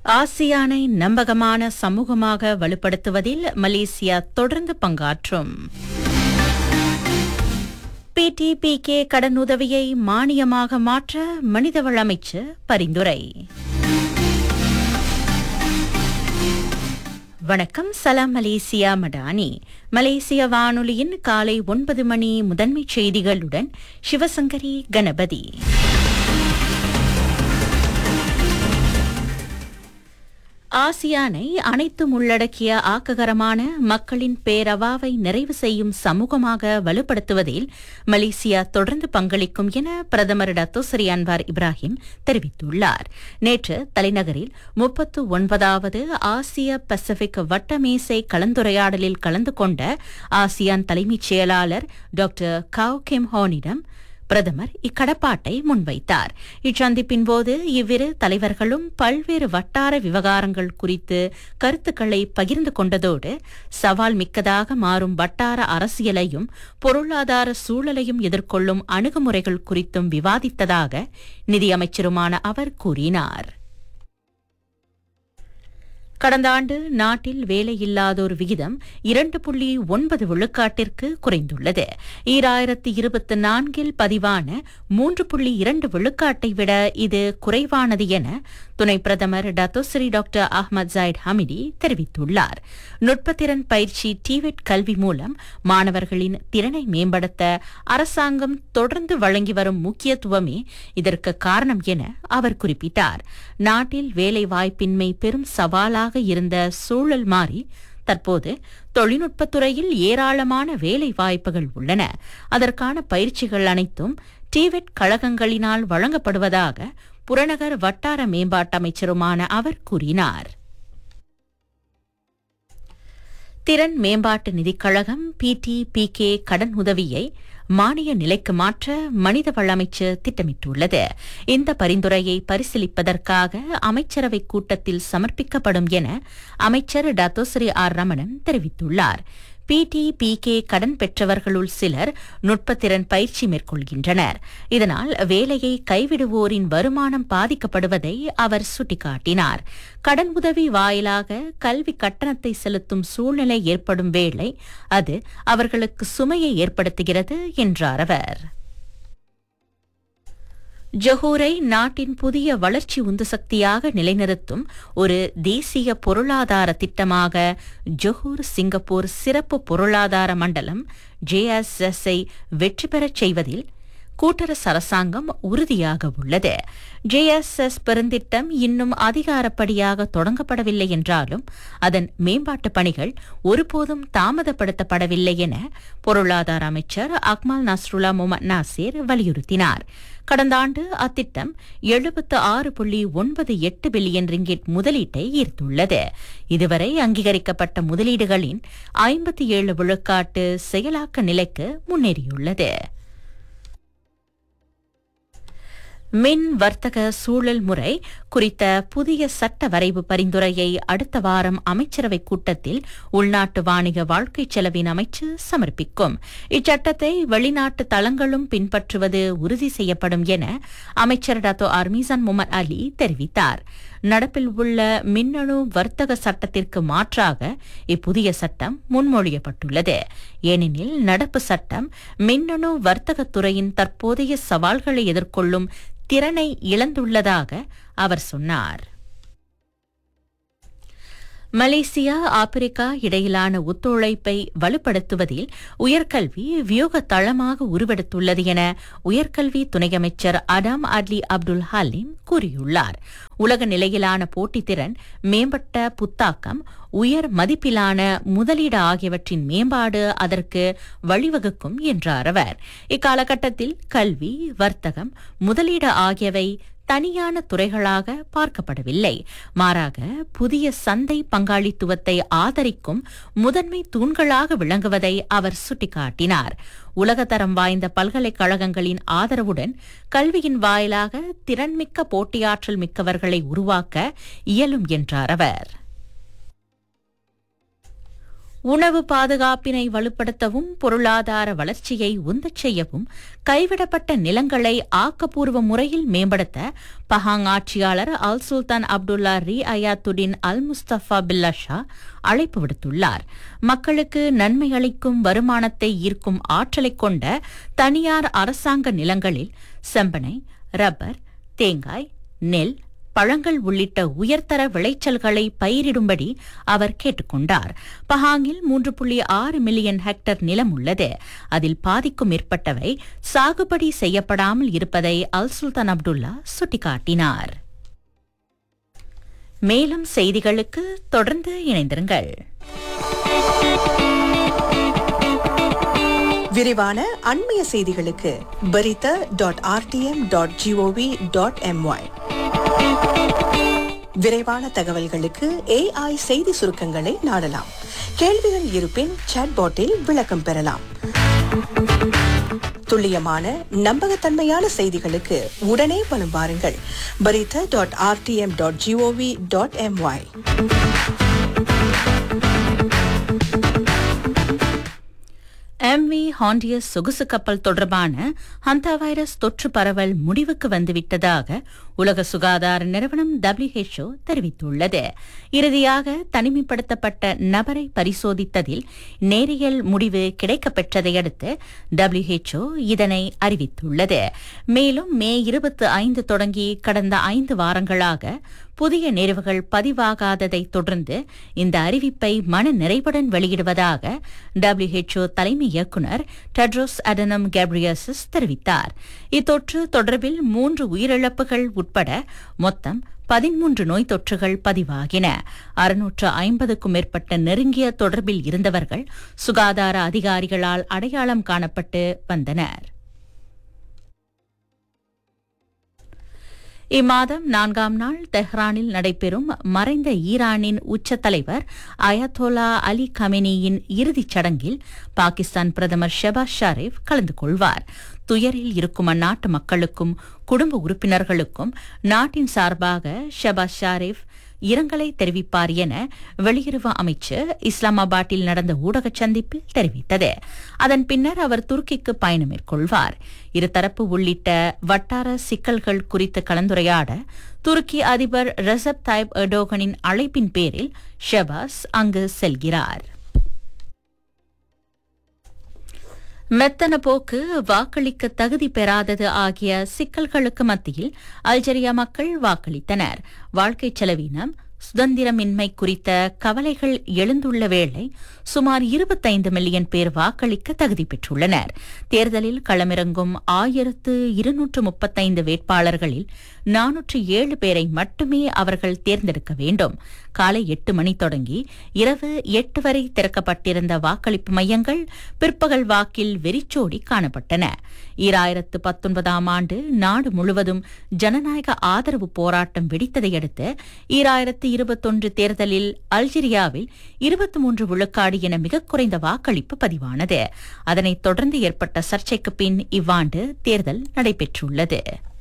ஆசியானை நம்பகமான சமூகமாக வலுப்படுத்துவதில் மலேசியா தொடர்ந்து பங்காற்றும் பிடிபிகே கடனுதவியை மானியமாக மாற்ற மனிதவள அமைச்சு பரிந்துரை வணக்கம் சலாம் மலேசியா மடானி மலேசிய வானொலியின் காலை ஒன்பது மணி முதன்மை செய்திகளுடன் சிவசங்கரி கணபதி ஆசியானை அனைத்தும் உள்ளடக்கிய ஆக்ககரமான மக்களின் பேரவாவை நிறைவு செய்யும் சமூகமாக வலுப்படுத்துவதில் மலேசியா தொடர்ந்து பங்களிக்கும் என பிரதமர் டத்தோசரி அன்வார் இப்ராஹிம் தெரிவித்துள்ளார் நேற்று தலைநகரில் முப்பத்து ஒன்பதாவது ஆசிய பசிபிக் வட்டமேசை கலந்துரையாடலில் கலந்து கொண்ட ஆசியான் தலைமைச் செயலாளர் டாக்டர் காவ் கிம் ஹோனிடம் பிரதமர் இக்கடப்பாட்டை முன்வைத்தார் இச்சந்திப்பின் போது இவ்விரு தலைவர்களும் பல்வேறு வட்டார விவகாரங்கள் குறித்து கருத்துக்களை பகிர்ந்து கொண்டதோடு சவால் மிக்கதாக மாறும் வட்டார அரசியலையும் பொருளாதார சூழலையும் எதிர்கொள்ளும் அணுகுமுறைகள் குறித்தும் விவாதித்ததாக நிதியமைச்சருமான அவர் கூறினார் கடந்த ஆண்டு நாட்டில் வேலையில்லாதோர் விகிதம் இரண்டு புள்ளி ஒன்பது விழுக்காட்டிற்கு குறைந்துள்ளது ஈராயிரத்தி இருபத்தி நான்கில் பதிவான மூன்று புள்ளி இரண்டு விழுக்காட்டை விட இது குறைவானது என துணை பிரதமர் Datuk Seri doctor Ahmad Zahid Hamidi தெரிவித்துள்ளார் நுட்பத்திறன் பயிற்சி டிவெட் கல்வி மூலம் மாணவர்களின் திறனை மேம்படுத்த அரசாங்கம் தொடர்ந்து வழங்கி வரும் முக்கியத்துவமே இதற்கு காரணம் என அவர் குறிப்பிட்டார் நாட்டில் வேலைவாய்ப்பின்மை பெரும் சவாலாக இருந்த சூழல் மாறி தற்போது தொழில்நுட்பத்துறையில் ஏராளமான வேலை வாய்ப்புகள் உள்ளன அதற்கான பயிற்சிகள் அனைத்தும் டிவெட் கழகங்களினால் வழங்கப்படுவதாக புறநகர் வட்டார மேம்பாட்டு அமைச்சருமான அவர் கூறினார் திறன் மேம்பாட்டு நிதிக் கழகம் பிடிபிகே கடன் உதவியை மானிய நிலைக்கு மாற்ற மனிதவள அமைச்சு திட்டமிட்டுள்ளது இந்த பரிந்துரையை பரிசீலிப்பதற்காக அமைச்சரவை கூட்டத்தில் சமர்ப்பிக்கப்படும் என அமைச்சர் டத்தோஸ்ரீ ஆர் ரமணன் தெரிவித்துள்ளார் பிடிபிகே கடன் பெற்றவர்களுள் சிலர் நுட்பத்திறன் பயிற்சி மேற்கொள்கின்றனர் இதனால் வேலையை கைவிடுவோரின் வருமானம் பாதிக்கப்படுவதை அவர் சுட்டிக்காட்டினார் கடன் உதவி வாயிலாக கல்வி கட்டணத்தை செலுத்தும் சூழ்நிலை ஏற்படும் வேளை அது அவர்களுக்கு சுமையை ஏற்படுத்துகிறது என்றார் அவர் ஜொஹூரை நாட்டின் புதிய வளர்ச்சி உந்து சக்தியாக நிலைநிறுத்தும் ஒரு தேசிய பொருளாதார திட்டமாக ஜொஹூர் சிங்கப்பூர் சிறப்பு பொருளாதார மண்டலம் ஜேஎஸ்எஸ்ஐ வெற்றி பெறச் செய்வதில் கூட்டரசு அரசாங்கம் உறுதியாக உள்ளது ஜேஎஸ்எஸ் பெருந்திட்டம் இன்னும் அதிகாரப்படியாக தொடங்கப்படவில்லை என்றாலும் அதன் மேம்பாட்டு பணிகள் ஒருபோதும் தாமதப்படுத்தப்படவில்லை என பொருளாதார அமைச்சர் அக்மல் நஸ்ருல்லா முகமது நாசேர் வலியுறுத்தினார் கடந்த ஆண்டு அத்திட்டம் எழுபத்து ஆறு புள்ளி ஒன்பது எட்டு பில்லியன் ரிங்கிட் முதலீட்டை ஈர்த்துள்ளது இதுவரை அங்கீகரிக்கப்பட்ட முதலீடுகளின் ஐம்பத்தி ஏழு விழுக்காட்டு செயலாக்க நிலைக்கு முன்னேறியுள்ளது மின் வர்த்தக சூழல் முறை குறித்த புதிய சட்ட வரைவு பரிந்துரையை அடுத்த வாரம் அமைச்சரவை கூட்டத்தில் உள்நாட்டு வாணிக வாழ்க்கை செலவின் அமைச்சு சமர்ப்பிக்கும் இச்சட்டத்தை வெளிநாட்டு தளங்களும் பின்பற்றுவது உறுதி செய்யப்படும் என அமைச்சர் டாத்தோ அர்மீசான் முகமது அலி தெரிவித்தார் நடப்பில் உள்ள மின்னணு வர்த்தக சட்டத்திற்கு மாற்றாக இப்புதிய சட்டம் முன்மொழியப்பட்டுள்ளது ஏனெனில் நடப்பு சட்டம் மின்னணு வர்த்தகத் துறையின் தற்போதைய சவால்களை எதிர்கொள்ளும் திறனை இழந்துள்ளதாக அவர் சொன்னார் மலேசியா ஆப்பிரிக்கா இடையிலான ஒத்துழைப்பை வலுப்படுத்துவதில் உயர்கல்வி வியூக தளமாக உருவெடுத்துள்ளது என உயர்கல்வி துணை அமைச்சர் அடாம் அட்லி அப்துல் ஹலீம் கூறியுள்ளார் உலக நிலையிலான போட்டித்திறன் மேம்பட்ட புத்தாக்கம் உயர் மதிப்பிலான முதலீடு ஆகியவற்றின் மேம்பாடு அதற்கு வழிவகுக்கும் என்றார் அவர் இக்காலகட்டத்தில் கல்வி வர்த்தகம் முதலீடு ஆகியவை தனியான துறைகளாக பார்க்கப்படவில்லை மாறாக புதிய சந்தை பங்காளித்துவத்தை ஆதரிக்கும் முதன்மை தூண்களாக விளங்குவதை அவர் சுட்டிக்காட்டினார் உலகத்தரம் வாய்ந்த பல்கலைக்கழகங்களின் ஆதரவுடன் கல்வியின் வாயிலாக திறன்மிக்க போட்டியாற்றல் மிக்கவர்களை உருவாக்க இயலும் என்றார் அவர் உணவு பாதுகாப்பினை வலுப்படுத்தவும் பொருளாதார வளர்ச்சியை உந்தச் செய்யவும் கைவிடப்பட்ட நிலங்களை ஆக்கப்பூர்வ முறையில் மேம்படுத்த பஹாங் ஆட்சியாளர் அல் சுல்தான் அப்துல்லா ரி அயாத்துடின் அல் முஸ்தபா பில்லா ஷா அழைப்பு விடுத்துள்ளார் மக்களுக்கு நன்மை அளிக்கும் வருமானத்தை ஈர்க்கும் ஆற்றலைக் கொண்ட தனியார் அரசாங்க நிலங்களில் செம்பனை ரப்பர் தேங்காய் நெல் பழங்கள் உள்ளிட்ட உயர்தர விளைச்சல்களை பயிரிடும்படி அவர் கேட்டுக்கொண்டார் பஹாங்கில் மூன்று புள்ளி ஆறு மில்லியன் ஹெக்டர் நிலம் உள்ளது அதில் பாதிக்கும் மேற்பட்டவை சாகுபடி செய்யப்படாமல் இருப்பதை அல் சுல்தான் அப்துல்லா சுட்டிக்காட்டினார் மேலும் செய்திகளுக்கு தொடர்ந்து இணைந்திருங்கள் விரிவான அண்மைய செய்திகளுக்கு Berita dot RTM dot GOV dot MY விரைவான தகவல்களுக்கு ஏஐ செய்தி சுருக்கங்களை நாடலாம் கேள்விகள் இருப்பின் சாட்பாட்டில் விளக்கம் பெறலாம் துல்லியமான நம்பகத்தன்மையான செய்திகளுக்கு உடனே வலம் வாருங்கள் Berita dot RTM dot GOV dot MY MV Hondius சொகுசு கப்பல் தொடர்பான ஹந்தா வைரஸ் தொற்று பரவல் முடிவுக்கு வந்துவிட்டதாக உலக சுகாதார நிறுவனம் WHO தெரிவித்துள்ளது இறுதியாக தனிமைப்படுத்தப்பட்ட நபரை பரிசோதித்ததில் நேரியல் முடிவு கிடைக்கப்பெற்றதை அடுத்து WHO இதனை அறிவித்துள்ளது மேலும் மே இருபத்தி ஐந்து தொடங்கி கடந்த ஐந்து வாரங்களாக புதிய நேர்வுகள் பதிவாகாததை தொடர்ந்து இந்த அறிவிப்பை மன நிறைவுடன் வெளியிடுவதாக WHO தலைமை இயக்குநர் டெட்ரோஸ் அடனம் கேப்ரியசஸ் தெரிவித்தார் இத்தொற்று தொடர்பில் மூன்று உயிரிழப்புகள் உட்பட மொத்தம் பதிமூன்று நோய் தொற்றுகள் பதிவாகின அறுநூற்று ஐம்பதுக்கும் மேற்பட்ட நெருங்கிய தொடர்பில் இருந்தவர்கள் சுகாதார அதிகாரிகளால் அடையாளம் காணப்பட்டு வந்தனர் இம்மாதம் நான்காம் நாள் தெஹ்ரானில் நடைபெறும் மறைந்த ஈரானின் உச்ச தலைவர் அயத்தோலா அலி கமெனியின் இறுதிச் சடங்கில் பாகிஸ்தான் பிரதமர் ஷெபாஸ் ஷரீப் கலந்து கொள்வார் துயரில் இருக்கும் அந்நாட்டு மக்களுக்கும் குடும்ப உறுப்பினர்களுக்கும் நாட்டின் சார்பாக ஷெபாஸ் ஷாரிஃப் இரங்கலை தெரிவிப்பார் என வெளியுறவு அமைச்சு இஸ்லாமாபாத்தில் நடந்த ஊடகச் சந்திப்பில் தெரிவித்தது அதன் பின்னர் அவர் துருக்கிக்கு பயணம் மேற்கொள்வார் இருதரப்பு உள்ளிட்ட வட்டார சிக்கல்கள் குறித்து கலந்துரையாட துருக்கி அதிபர் ரெசப் தாய்ப் எர்டோகனின் அழைப்பின் பேரில் ஷெபாஸ் அங்கு செல்கிறார் மெத்தன போக்கு வாக்களிக்க தகுதி பெறாதது ஆகிய சிக்கல்களுக்கு மத்தியில் அல்ஜெரியா மக்கள் வாக்களித்தனர் வாழ்க்கைச் செலவினம் சுதந்திரமின்மை குறித்த கவலைகள் எழுந்துள்ள வேளை சுமார் இருபத்தைந்து மில்லியன் பேர் வாக்களிக்க தகுதி பெற்றுள்ளனர் தேர்தலில் களமிறங்கும் ஆயிரத்து இருநூற்று முப்பத்தைந்து வேட்பாளர்களில் நானூற்று ஏழு பேரை மட்டுமே அவர்கள் தேர்ந்தெடுக்க வேண்டும் காலை எட்டு மணி தொடங்கி இரவு எட்டு வரை திறக்கப்பட்டிருந்த வாக்களிப்பு மையங்கள் பிற்பகல் வாக்கில் வெறிச்சோடி காணப்பட்டன ஈராயிரத்து பத்தொன்பதாம் ஆண்டு நாடு முழுவதும் ஜனநாயக ஆதரவு போராட்டம் வெடித்ததையடுத்து ஈராயிரத்து இருபத்தொன்று தேர்தலில் அல்ஜீரியாவில் இருபத்தி மூன்று விழுக்காடு என மிகக் குறைந்த வாக்களிப்பு பதிவானது அதனைத் தொடர்ந்து ஏற்பட்ட சர்ச்சைக்கு பின் இவ்வாண்டு தேர்தல் நடைபெற்றுள்ளது